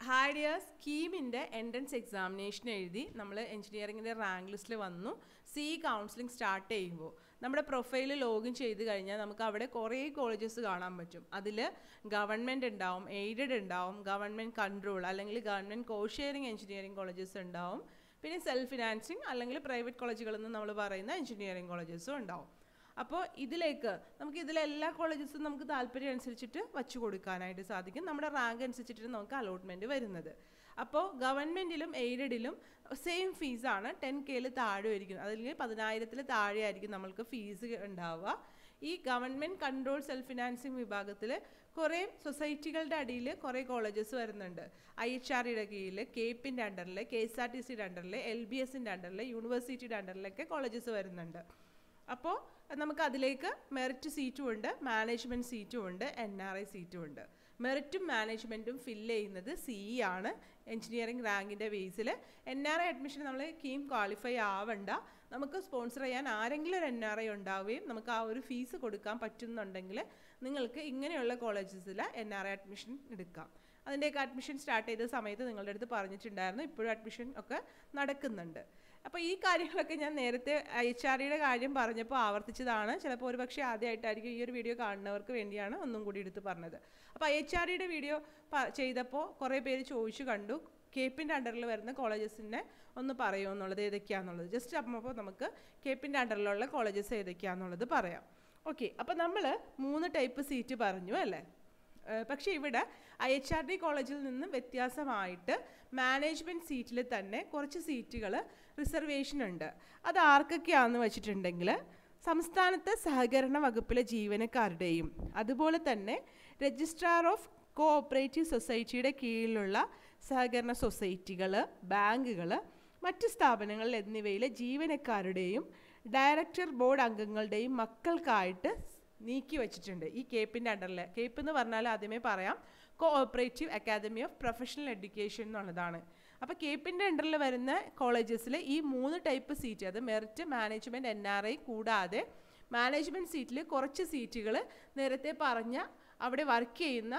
ഹാഡിയ സ്കീമിൻ്റെ entrance examination എഴുതി നമ്മൾ എഞ്ചിനീയറിങ്ങിൻ്റെ rank ലിസ്റ്റിൽ വന്നു സി കൗൺസിലിംഗ് സ്റ്റാർട്ട് ചെയ്യുമ്പോൾ നമ്മുടെ പ്രൊഫൈൽ ലോഗിൻ ചെയ്ത് കഴിഞ്ഞാൽ നമുക്ക് അവിടെ കുറേ കോളേജസ് കാണാൻ പറ്റും അതിൽ ഗവൺമെൻറ് ഉണ്ടാവും എയ്ഡഡ് ഉണ്ടാവും ഗവൺമെൻറ് കൺട്രോൾ അല്ലെങ്കിൽ government co sharing engineering colleges ഉണ്ടാവും പിന്നെ സെൽഫ് ഫിനാൻസിങ് അല്ലെങ്കിൽ പ്രൈവറ്റ് കോളേജുകളിൽ നിന്ന് നമ്മൾ പറയുന്ന എഞ്ചിനീയറിംഗ് കോളേജസും ഉണ്ടാവും അപ്പോൾ ഇതിലേക്ക് നമുക്ക് ഇതിലെ എല്ലാ കോളേജസും നമുക്ക് താല്പര്യം അനുസരിച്ചിട്ട് വച്ചു കൊടുക്കാനായിട്ട് സാധിക്കും നമ്മുടെ റാങ്ക് അനുസരിച്ചിട്ട് നമുക്ക് അലോട്ട്മെൻറ്റ് വരുന്നത് അപ്പോൾ ഗവൺമെൻറ്റിലും എയ്ഡഡിലും സെയിം ഫീസാണ് ടെൻ കെയിൽ താഴെ ആയിരിക്കും അതിൽ പതിനായിരത്തിൽ താഴെ ആയിരിക്കും നമ്മൾക്ക് ഫീസ് ഉണ്ടാവുക ഈ ഗവൺമെൻറ് കൺട്രോൾ സെൽഫ് ഫിനാൻസിങ് വിഭാഗത്തിൽ കുറേ സൊസൈറ്റികളുടെ അടിയിൽ കുറേ കോളേജസ് വരുന്നുണ്ട് ഐ എച്ച് ആർ ഇയുടെ കീഴിൽ കേപ്പിൻ്റെ അണ്ടറിൽ കെ എസ് ആർ ടി സിയുടെ അണ്ടറിൽ എൽ ബി എസിൻ്റെ അണ്ടറിൽ യൂണിവേഴ്സിറ്റിയുടെ അണ്ടറിലൊക്കെ കോളേജസ് വരുന്നുണ്ട് അപ്പോൾ നമുക്ക് അതിലേക്ക് മെറിറ്റ് സീറ്റും ഉണ്ട് മാനേജ്മെൻറ്റ് സീറ്റും ഉണ്ട് എൻ ആർ ഐ സീറ്റും ഉണ്ട് മെറിറ്റും മാനേജ്മെൻറ്റും ഫില്ല് ചെയ്യുന്നത് സി ഇ ആണ് എഞ്ചിനീയറിംഗ് റാങ്കിൻ്റെ ബേസിൽ എൻ ആർ ഐ അഡ്മിഷൻ നമ്മൾ കീം ക്വാളിഫൈ ആവണ്ട നമുക്ക് സ്പോൺസർ ചെയ്യാൻ ആരെങ്കിലും ഒരു എൻ ആർ ഐ ഉണ്ടാവുകയും നമുക്ക് ആ ഒരു ഫീസ് കൊടുക്കാൻ പറ്റുന്നുണ്ടെങ്കിൽ നിങ്ങൾക്ക് ഇങ്ങനെയുള്ള കോളേജസിൽ എൻ ആർ ഐ അഡ്മിഷൻ എടുക്കാം അതിൻ്റെയൊക്കെ അഡ്മിഷൻ സ്റ്റാർട്ട് ചെയ്ത സമയത്ത് നിങ്ങളുടെ അടുത്ത് പറഞ്ഞിട്ടുണ്ടായിരുന്നു ഇപ്പോഴും അഡ്മിഷൻ ഒക്കെ നടക്കുന്നുണ്ട് അപ്പോൾ ഈ കാര്യങ്ങളൊക്കെ ഞാൻ നേരത്തെ എച്ച് ആർ ഡിയുടെ കാര്യം പറഞ്ഞപ്പോൾ ആവർത്തിച്ചതാണ് ചിലപ്പോൾ ഒരു പക്ഷേ ആദ്യമായിട്ടായിരിക്കും ഈ ഒരു വീഡിയോ കാണുന്നവർക്ക് വേണ്ടിയാണ് ഒന്നും കൂടി എടുത്ത് പറഞ്ഞത് അപ്പോൾ എച്ച് ആർ ഡിയുടെ വീഡിയോ ചെയ്തപ്പോൾ കുറേ പേര് ചോദിച്ചു കണ്ടു കേപ്പിൻ്റെ അണ്ടറിൽ വരുന്ന കോളേജസിനെ ഒന്ന് പറയുമോ എന്നുള്ളത് ഏതൊക്കെയാണെന്നുള്ളത് ജസ്റ്റ് അപ്പോൾ നമുക്ക് കേപ്പിൻ്റെ അണ്ടറിലുള്ള കോളേജസ് ഏതൊക്കെയാണെന്നുള്ളത് പറയാം ഓക്കെ അപ്പോൾ നമ്മൾ മൂന്ന് ടൈപ്പ് സീറ്റ് പറഞ്ഞു അല്ലേ പക്ഷേ ഇവിടെ ഐ എച്ച് ആർ ഡി കോളേജിൽ നിന്ന് വ്യത്യാസമായിട്ട് മാനേജ്മെൻറ്റ് സീറ്റിൽ തന്നെ കുറച്ച് സീറ്റുകൾ റിസർവേഷൻ ഉണ്ട് അത് ആർക്കൊക്കെയാണെന്ന് വെച്ചിട്ടുണ്ടെങ്കിൽ സംസ്ഥാനത്തെ സഹകരണ വകുപ്പിലെ ജീവനക്കാരുടെയും അതുപോലെ തന്നെ രജിസ്ട്രാർ ഓഫ് കോ ഓപ്പറേറ്റീവ് സൊസൈറ്റിയുടെ കീഴിലുള്ള സഹകരണ സൊസൈറ്റികൾ ബാങ്കുകൾ മറ്റ് സ്ഥാപനങ്ങൾ എന്നിവയിലെ ജീവനക്കാരുടെയും ഡയറക്ടർ ബോർഡ് അംഗങ്ങളുടെയും മക്കൾക്കായിട്ട് നീക്കി വെച്ചിട്ടുണ്ട് ഈ കേപ്പിൻ്റെ അണ്ടറിൽ കേപ്പ് എന്ന് പറഞ്ഞാൽ ആദ്യമേ പറയാം cooperative academy of professional education എന്നുള്ളതാണ് അപ്പോൾ കേപ്പിൻ്റെ അണ്ടറിൽ വരുന്ന കോളേജസിൽ ഈ മൂന്ന് ടൈപ്പ് സീറ്റ് അത് merit management N R I കൂടാതെ മാനേജ്മെൻറ്റ് സീറ്റിൽ കുറച്ച് സീറ്റുകൾ നേരത്തെ പറഞ്ഞ അവിടെ വർക്ക് ചെയ്യുന്ന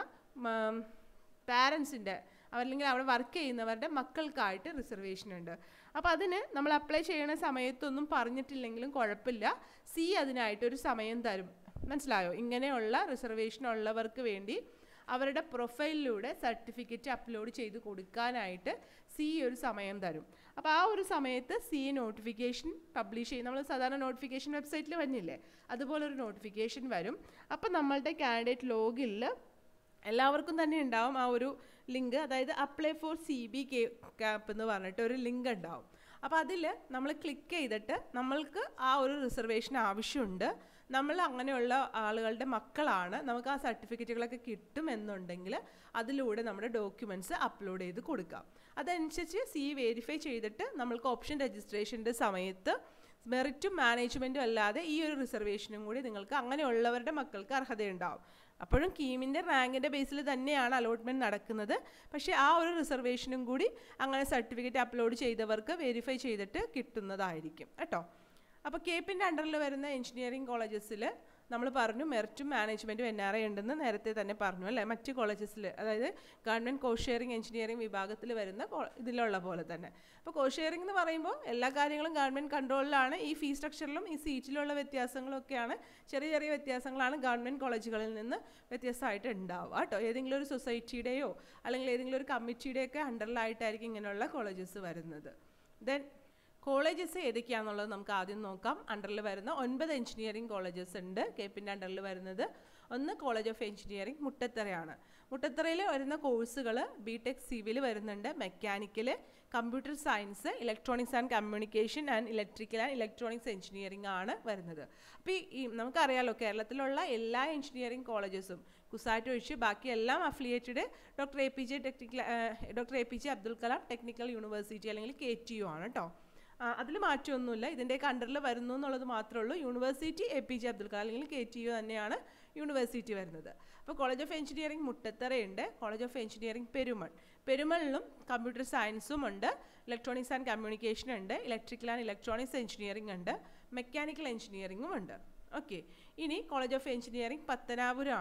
പാരൻസിൻ്റെ അല്ലെങ്കിൽ അവിടെ വർക്ക് ചെയ്യുന്നവരുടെ മക്കൾക്കായിട്ട് റിസർവേഷൻ ഉണ്ട് അപ്പോൾ അതിന് നമ്മൾ അപ്ലൈ ചെയ്യുന്ന സമയത്തൊന്നും പറഞ്ഞിട്ടില്ലെങ്കിലും കുഴപ്പമില്ല സി അതിനായിട്ടൊരു സമയം തരും മനസ്സിലായോ ഇങ്ങനെയുള്ള റിസർവേഷൻ ഉള്ളവർക്ക് വേണ്ടി അവരുടെ പ്രൊഫൈലിലൂടെ സർട്ടിഫിക്കറ്റ് അപ്ലോഡ് ചെയ്ത് കൊടുക്കാനായിട്ട് സി ഒരു സമയം തരും അപ്പോൾ ആ ഒരു സമയത്ത് സി നോട്ടിഫിക്കേഷൻ പബ്ലിഷ് ചെയ്യും നമ്മൾ സാധാരണ നോട്ടിഫിക്കേഷൻ വെബ്സൈറ്റിൽ വന്നില്ലേ അതുപോലെ ഒരു നോട്ടിഫിക്കേഷൻ വരും അപ്പോൾ നമ്മളുടെ കാൻഡിഡേറ്റ് ലോഗിൽ എല്ലാവർക്കും തന്നെ ഉണ്ടാവും ആ ഒരു ലിങ്ക് അതായത് apply for C B K cap എന്ന് പറഞ്ഞിട്ട് ഒരു ലിങ്ക് ഉണ്ടാവും അപ്പോൾ അതിൽ നമ്മൾ ക്ലിക്ക് ചെയ്തിട്ട് നമ്മൾക്ക് ആ ഒരു റിസർവേഷൻ ആവശ്യമുണ്ട് നമ്മൾ അങ്ങനെയുള്ള ആളുകളുടെ മക്കളാണ് നമുക്ക് ആ സർട്ടിഫിക്കറ്റുകളൊക്കെ കിട്ടുമെന്നുണ്ടെങ്കിൽ അതിലൂടെ നമ്മുടെ ഡോക്യുമെൻറ്റ്സ് അപ്ലോഡ് ചെയ്ത് കൊടുക്കാം അതനുസരിച്ച് സി വെരിഫൈ ചെയ്തിട്ട് നമ്മൾക്ക് ഓപ്ഷൻ രജിസ്ട്രേഷൻ്റെ സമയത്ത് മെറിറ്റും മാനേജ്മെൻറ്റും അല്ലാതെ ഈ ഒരു റിസർവേഷനും കൂടി നിങ്ങൾക്ക് അങ്ങനെയുള്ളവരുടെ മക്കൾക്ക് അർഹതയുണ്ടാവും അപ്പോഴും കീമിൻ്റെ റാങ്കിൻ്റെ ബേസിൽ തന്നെയാണ് അലോട്ട്മെൻറ്റ് നടക്കുന്നത് പക്ഷേ ആ ഒരു റിസർവേഷനും കൂടി അങ്ങനെ സർട്ടിഫിക്കറ്റ് അപ്ലോഡ് ചെയ്തവർക്ക് വെരിഫൈ ചെയ്തിട്ട് കിട്ടുന്നതായിരിക്കും കേട്ടോ അപ്പോൾ കേപ്പിൻ്റെ അണ്ടറിൽ വരുന്ന എഞ്ചിനീയറിംഗ് കോളേജസിൽ നമ്മൾ പറഞ്ഞു മെറിറ്റും മാനേജ്മെൻറ്റും എൻ ആർ ഐ ഉണ്ടെന്ന് നേരത്തെ തന്നെ പറഞ്ഞു അല്ലേ മറ്റ് കോളേജസിൽ അതായത് ഗവൺമെൻറ് കോ ഷെയറിംഗ് എഞ്ചിനീയറിംഗ് വിഭാഗത്തിൽ വരുന്ന ഇതിലുള്ള പോലെ തന്നെ അപ്പോൾ കോ ഷെയറിംഗ് എന്ന് പറയുമ്പോൾ എല്ലാ കാര്യങ്ങളും ഗവൺമെൻറ് കൺട്രോളിലാണ് ഈ ഫീ സ്ട്രക്ചറിലും ഈ സീറ്റിലുള്ള വ്യത്യാസങ്ങളൊക്കെയാണ് ചെറിയ ചെറിയ വ്യത്യാസങ്ങളാണ് ഗവൺമെൻറ് കോളേജുകളിൽ നിന്ന് വ്യത്യസ്തമായിട്ട് ഉണ്ടാവുക കേട്ടോ ഏതെങ്കിലും ഒരു സൊസൈറ്റിയുടെയോ അല്ലെങ്കിൽ ഏതെങ്കിലും ഒരു കമ്മിറ്റിയുടെയൊക്കെ അണ്ടറിലായിട്ടായിരിക്കും ഇങ്ങനെയുള്ള കോളേജസ് വരുന്നത് ദെൻ കോളേജസ് ഏതൊക്കെയാണെന്നുള്ളത് നമുക്ക് ആദ്യം നോക്കാം അണ്ടറിൽ വരുന്ന ഒൻപത് എഞ്ചിനീയറിംഗ് കോളേജസ് ഉണ്ട് കേപ്പിൻ്റെ അണ്ടറിൽ വരുന്നത് ഒന്ന് കോളേജ് ഓഫ് എഞ്ചിനീയറിംഗ് മുട്ടത്തറയാണ് മുട്ടത്തറയിൽ വരുന്ന കോഴ്സുകൾ ബി ടെക് സിവിൽ വരുന്നുണ്ട് mechanical computer science electronics and communication and electrical and electronics engineering ആണ് വരുന്നത് അപ്പോൾ ഈ നമുക്കറിയാലോ കേരളത്തിലുള്ള എല്ലാ എഞ്ചിനീയറിംഗ് കോളേജസും കുസാറ്റ് ഒഴിച്ച് ബാക്കി എല്ലാം affiliated doctor A P J technical doctor A P J Abdul Kalam technical university അല്ലെങ്കിൽ കെ ടി യു ആണ് കേട്ടോ അതിൽ മാറ്റമൊന്നുമില്ല ഇതിൻ്റെയൊക്കെ അണ്ടറിൽ വരുന്നു എന്നുള്ളത് മാത്രമേ ഉള്ളൂ university A P J Abdul Kalam അല്ലെങ്കിൽ കെ ടി യു തന്നെയാണ് യൂണിവേഴ്സിറ്റി വരുന്നത് അപ്പോൾ കോളേജ് ഓഫ് എഞ്ചിനീയറിംഗ് മുട്ടത്തറയുണ്ട് കോളേജ് ഓഫ് എഞ്ചിനീയറിംഗ് പെരുമൾ പെരുമളിലും കമ്പ്യൂട്ടർ സയൻസും ഉണ്ട് ഇലക്ട്രോണിക്സ് ആൻഡ് കമ്മ്യൂണിക്കേഷൻ ഉണ്ട് ഇലക്ട്രിക്കൽ ആൻഡ് ഇലക്ട്രോണിക്സ് എഞ്ചിനീയറിംഗ് ഉണ്ട് മെക്കാനിക്കൽ എഞ്ചിനീയറിംഗും ഉണ്ട് ഓക്കെ ഇനി കോളേജ് ഓഫ് എഞ്ചിനീയറിംഗ് പത്തനാപുരമാണ്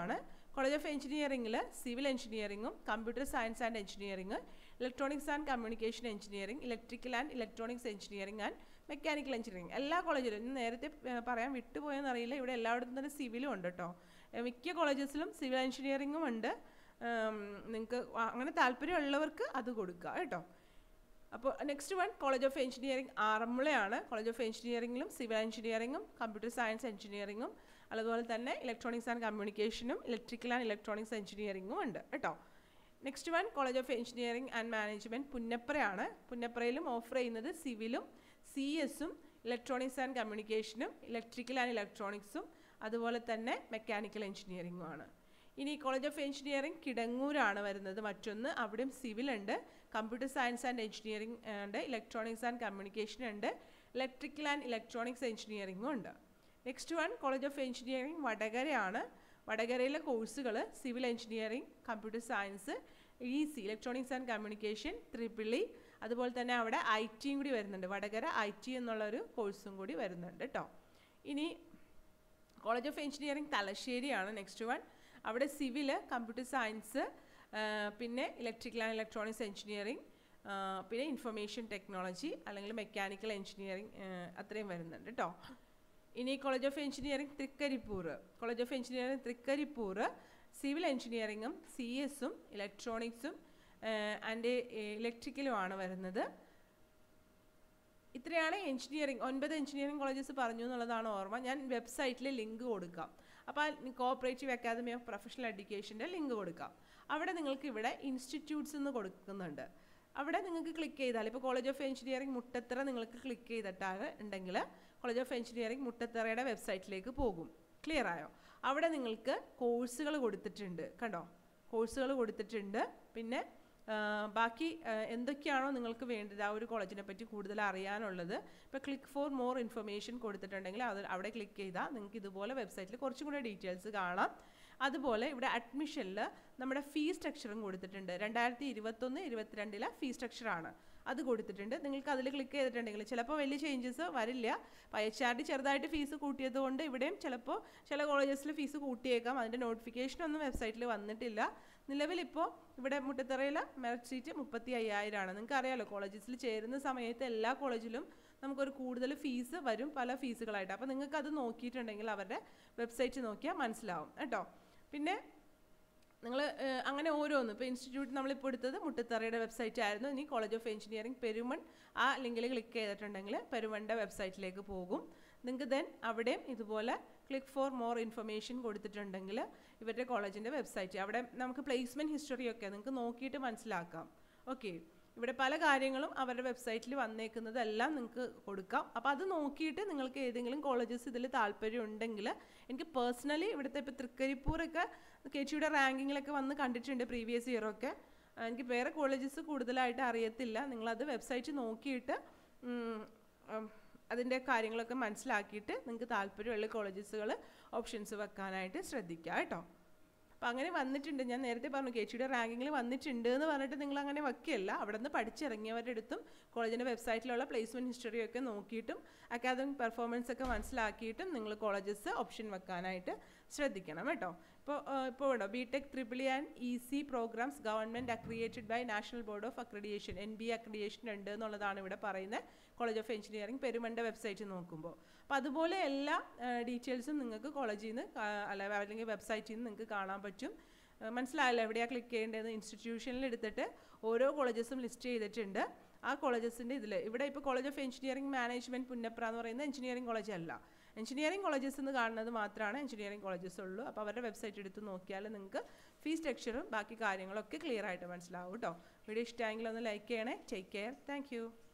കോളേജ് ഓഫ് എഞ്ചിനീയറിംഗിൽ സിവിൽ എഞ്ചിനീയറിംഗും computer science and engineering electronics and communication engineering electrical and electronics engineering and mechanical engineering എല്ലാ കോളേജിലും ഇന്ന് നേരത്തെ ഏഹ്, പറയാൻ വിട്ടുപോയെന്ന് അറിയില്ല ഇവിടെ എല്ലായിടത്തും തന്നെ സിവിലും ഉണ്ട് കേട്ടോ ഏഹ്, മിക്ക കോളേജസിലും സിവിൽ എഞ്ചിനീയറിംഗും ഉണ്ട് നിങ്ങൾക്ക് അങ്ങനെ താല്പര്യമുള്ളവർക്ക് അത് കൊടുക്കുക കേട്ടോ അപ്പോൾ next one college of engineering ആറന്മുളയാണ് കോളേജ് ഓഫ് എഞ്ചിനീയറിംഗിലും സിവിൽ എഞ്ചിനീയറിംഗും കമ്പ്യൂട്ടർ സയൻസ് എഞ്ചിനീയറിംഗും അതുപോലെ തന്നെ ഇലക്ട്രോണിക്സ് ആൻഡ് കമ്മ്യൂണിക്കേഷനും ഇലക്ട്രിക്കൽ ആൻഡ് ഇലക്ട്രോണിക്സ് എഞ്ചിനീയറിംഗും ഉണ്ട് കേട്ടോ next one college of engineering and management പുന്നപ്രയാണ് പുന്നപ്രയിലും ഓഫർ ചെയ്യുന്നത് സിവിലും സി എസും ഇലക്ട്രോണിക്സ് ആൻഡ് കമ്മ്യൂണിക്കേഷനും ഇലക്ട്രിക്കൽ ആൻഡ് ഇലക്ട്രോണിക്സും അതുപോലെ തന്നെ മെക്കാനിക്കൽ എഞ്ചിനീയറിംഗും ആണ് ഇനി കോളേജ് ഓഫ് എഞ്ചിനീയറിംഗ് കിടങ്ങൂരാണ് വരുന്നത് മറ്റൊന്ന് അവിടെയും സിവിൽ ഉണ്ട് കമ്പ്യൂട്ടർ സയൻസ് ആൻഡ് എഞ്ചിനീയറിംഗ് ഉണ്ട് ഇലക്ട്രോണിക്സ് ആൻഡ് കമ്മ്യൂണിക്കേഷൻ ഉണ്ട് ഇലക്ട്രിക്കൽ ആൻഡ് ഇലക്ട്രോണിക്സ് എഞ്ചിനീയറിംഗും ഉണ്ട് next one college of engineering വടകരയാണ് വടകരയിലെ കോഴ്സുകൾ civil engineering computer science E C electronics and communication triple E അതുപോലെ തന്നെ അവിടെ ഐ ടിയും കൂടി വരുന്നുണ്ട് വടകര ഐ ടി എന്നുള്ളൊരു കോഴ്സും കൂടി വരുന്നുണ്ട് കേട്ടോ ഇനി കോളേജ് ഓഫ് എഞ്ചിനീയറിംഗ് തലശ്ശേരിയാണ് നെക്സ്റ്റ് വൺ അവിടെ സിവിൽ കമ്പ്യൂട്ടർ സയൻസ് പിന്നെ ഇലക്ട്രിക്കൽ ആൻഡ് ഇലക്ട്രോണിക്സ് എഞ്ചിനീയറിംഗ് പിന്നെ ഇൻഫർമേഷൻ ടെക്നോളജി അല്ലെങ്കിൽ മെക്കാനിക്കൽ എഞ്ചിനീയറിംഗ് അത്രയും വരുന്നുണ്ട് കേട്ടോ ഇനി college of engineering Trikaripur college of engineering Trikaripur civil എഞ്ചിനീയറിംഗും സി എസും ഇലക്ട്രോണിക്സും ആൻഡ് ഇലക്ട്രിക്കലുമാണ് വരുന്നത് ഇത്രയാണ് എഞ്ചിനീയറിംഗ് ഒൻപത് എഞ്ചിനീയറിംഗ് കോളേജസ് പറഞ്ഞു എന്നുള്ളതാണ് ഓർമ്മ ഞാൻ വെബ്സൈറ്റിൽ ലിങ്ക് കൊടുക്കാം അപ്പോൾ കോഓപ്പറേറ്റീവ് അക്കാദമി ഓഫ് പ്രൊഫഷണൽ എഡ്യൂക്കേഷൻ്റെ ലിങ്ക് കൊടുക്കാം അവിടെ നിങ്ങൾക്ക് ഇവിടെ ഇൻസ്റ്റിറ്റ്യൂട്ട്സ് എന്ന് കൊടുക്കുന്നുണ്ട് അവിടെ നിങ്ങൾക്ക് ക്ലിക്ക് ചെയ്താൽ ഇപ്പോൾ കോളേജ് ഓഫ് എഞ്ചിനീയറിംഗ് മുട്ടത്തറ നിങ്ങൾക്ക് ക്ലിക്ക് ചെയ്തിട്ടാണ് ഉണ്ടെങ്കിൽ കോളേജ് ഓഫ് എഞ്ചിനീയറിംഗ് മുട്ടത്തറയുടെ വെബ്സൈറ്റിലേക്ക് പോകും ക്ലിയർ ആയോ അവിടെ നിങ്ങൾക്ക് കോഴ്സുകൾ കൊടുത്തിട്ടുണ്ട് കണ്ടോ കോഴ്സുകൾ കൊടുത്തിട്ടുണ്ട് പിന്നെ ആ, ബാക്കി ആ, എന്തൊക്കെയാണോ നിങ്ങൾക്ക് വേണ്ടത് ആ ഒരു കോളേജിനെ പറ്റി കൂടുതൽ അറിയാനുള്ളത് ഇപ്പോൾ ക്ലിക്ക് ഫോർ മോർ ഇൻഫർമേഷൻ കൊടുത്തിട്ടുണ്ടെങ്കിൽ അത് അവിടെ ക്ലിക്ക് ചെയ്താൽ നിങ്ങൾക്ക് ഇതുപോലെ വെബ്സൈറ്റിൽ കുറച്ചും കൂടെ ഡീറ്റെയിൽസ് കാണാം അതുപോലെ ഇവിടെ അഡ്മിഷനിൽ നമ്മുടെ ഫീ സ്ട്രക്ചറും കൊടുത്തിട്ടുണ്ട് രണ്ടായിരത്തി ഇരുപത്തൊന്ന് ഇരുപത്തിരണ്ടിലെ ഫീ സ്ട്രക്ചറാണ് അത് കൊടുത്തിട്ടുണ്ട് നിങ്ങൾക്ക് അതിൽ ക്ലിക്ക് ചെയ്തിട്ടുണ്ടെങ്കിൽ ചിലപ്പോൾ വലിയ ചേഞ്ചസ് വരില്ല എച്ച് ആർ ഡി ചെറുതായിട്ട് ഫീസ് കൂട്ടിയത് കൊണ്ട് ഇവിടെയും ചിലപ്പോൾ ചില കോളേജസിൽ ഫീസ് കൂട്ടിയേക്കാം അതിൻ്റെ നോട്ടിഫിക്കേഷൻ ഒന്നും വെബ്സൈറ്റിൽ വന്നിട്ടില്ല നിലവിലിപ്പോൾ ഇവിടെ മുട്ടത്തറയിൽ മെറിറ്റ് സീറ്റ് മുപ്പത്തി അയ്യായിരമാണ് നിങ്ങൾക്ക് അറിയാലോ കോളേജസിൽ ചേരുന്ന സമയത്ത് എല്ലാ കോളേജിലും നമുക്കൊരു കൂടുതൽ ഫീസ് വരും പല ഫീസുകളായിട്ട് അപ്പോൾ നിങ്ങൾക്ക് അത് നോക്കിയിട്ടുണ്ടെങ്കിൽ അവരുടെ വെബ്സൈറ്റ് നോക്കിയാൽ മനസ്സിലാവും കേട്ടോ പിന്നെ നിങ്ങൾ അങ്ങനെ ഓരോന്ന് ഇപ്പോൾ ഇൻസ്റ്റിറ്റ്യൂട്ട് നമ്മളിപ്പോൾ എടുത്തത് മുട്ടത്തറയുടെ വെബ്സൈറ്റ് ആയിരുന്നു ഇനി കോളേജ് ഓഫ് എഞ്ചിനീയറിംഗ് പെരുമൺ ആ ലിങ്കിൽ ക്ലിക്ക് ചെയ്തിട്ടുണ്ടെങ്കിൽ പെരുമണിൻ്റെ വെബ്സൈറ്റിലേക്ക് പോകും നിങ്ങൾക്ക് ദെൻ അവിടെയും ഇതുപോലെ ക്ലിക്ക് ഫോർ മോർ ഇൻഫർമേഷൻ കൊടുത്തിട്ടുണ്ടെങ്കിൽ ഇവരുടെ കോളേജിൻ്റെ വെബ്സൈറ്റ് അവിടെ നമുക്ക് പ്ലേസ്മെൻറ്റ് ഹിസ്റ്ററിയൊക്കെ നിങ്ങൾക്ക് നോക്കിയിട്ട് മനസ്സിലാക്കാം ഓക്കെ ഇവിടെ പല കാര്യങ്ങളും അവരുടെ വെബ്സൈറ്റിൽ വന്നേക്കുന്നതെല്ലാം നിങ്ങൾക്ക് കൊടുക്കാം അപ്പോൾ അത് നോക്കിയിട്ട് നിങ്ങൾക്ക് ഏതെങ്കിലും കോളേജസ് ഇതിൽ താല്പര്യം ഉണ്ടെങ്കിൽ എനിക്ക് പേഴ്സണലി ഇവിടുത്തെ ഇപ്പോൾ തൃക്കരിപ്പൂരൊക്കെ കെ ടിയുടെ റാങ്കിങ്ങിലൊക്കെ വന്ന് കണ്ടിട്ടുണ്ട് പ്രീവിയസ് ഇയറൊക്കെ എനിക്ക് വേറെ കോളേജസ് കൂടുതലായിട്ട് അറിയത്തില്ല നിങ്ങളത് വെബ്സൈറ്റ് നോക്കിയിട്ട് ഉം, ഉം, അതിൻ്റെ കാര്യങ്ങളൊക്കെ മനസ്സിലാക്കിയിട്ട് നിങ്ങൾക്ക് താല്പര്യമുള്ള കോളേജസുകൾ ഓപ്ഷൻസ് വെക്കാനായിട്ട് ശ്രദ്ധിക്കുക കേട്ടോ അപ്പം അങ്ങനെ വന്നിട്ടുണ്ട് ഞാൻ നേരത്തെ പറഞ്ഞു കേച്ചിയുടെ റാങ്കിങ്ങിൽ വന്നിട്ടുണ്ട് എന്ന് പറഞ്ഞിട്ട് നിങ്ങൾ അങ്ങനെ വയ്ക്കുകയല്ല അവിടെ നിന്ന് പഠിച്ചിറങ്ങിയവരുടെ അടുത്തും കോളേജിൻ്റെ വെബ്സൈറ്റിലുള്ള പ്ലേസ്മെൻറ്റ് ഹിസ്റ്ററിയൊക്കെ നോക്കിയിട്ടും അക്കാദമിക് പെർഫോമൻസ് ഒക്കെ മനസ്സിലാക്കിയിട്ടും നിങ്ങൾ കോളേജസ് ഓപ്ഷൻ വെക്കാനായിട്ട് ശ്രദ്ധിക്കണം കേട്ടോ ഇപ്പോൾ ഇപ്പോൾ ഇവിടെ B tech triple E and E C programmes government accredited by National Board of Accreditation N B accreditation ഉണ്ട് എന്നുള്ളതാണ് ഇവിടെ പറയുന്നത് കോളേജ് ഓഫ് എഞ്ചിനീയറിംഗ് പെരുമൻ്റെ വെബ്സൈറ്റ് നോക്കുമ്പോൾ അപ്പോൾ അതുപോലെ എല്ലാ ഡീറ്റെയിൽസും നിങ്ങൾക്ക് കോളേജിൽ നിന്ന് അല്ല അല്ലെങ്കിൽ വെബ്സൈറ്റിൽ നിന്ന് നിങ്ങൾക്ക് കാണാൻ പറ്റും ആ, മനസ്സിലായല്ലോ എവിടെയാണ് ക്ലിക്ക് ചെയ്യേണ്ടത് ഇൻസ്റ്റിറ്റ്യൂഷനിൽ എടുത്തിട്ട് ഓരോ കോളേജസും ലിസ്റ്റ് ചെയ്തിട്ടുണ്ട് ആ കോളേജസിൻ്റെ ഇതിൽ ഇവിടെ ഇപ്പോൾ college of engineering management Punnapra എന്ന് പറയുന്നത് എഞ്ചിനീയറിംഗ് കോളേജ് അല്ല എഞ്ചിനീയറിംഗ് കോളേജസ് എന്ന് കാണുന്നത് മാത്രമാണ് എഞ്ചിനീയറിംഗ് കോളേജസ് ഉള്ളൂ അപ്പോൾ അവരുടെ വെബ്സൈറ്റ് എടുത്ത് നോക്കിയാൽ നിങ്ങൾക്ക് ഫീസ് സ്ട്രക്ചറും ബാക്കി കാര്യങ്ങളൊക്കെ ക്ലിയർ ആയിട്ട് മനസ്സിലാവും കേട്ടോ വീഡിയോ ഇഷ്ടമായെങ്കിൽ ഒന്ന് ലൈക്ക് ചെയ്യണേ ടേക്ക് കെയർ താങ്ക്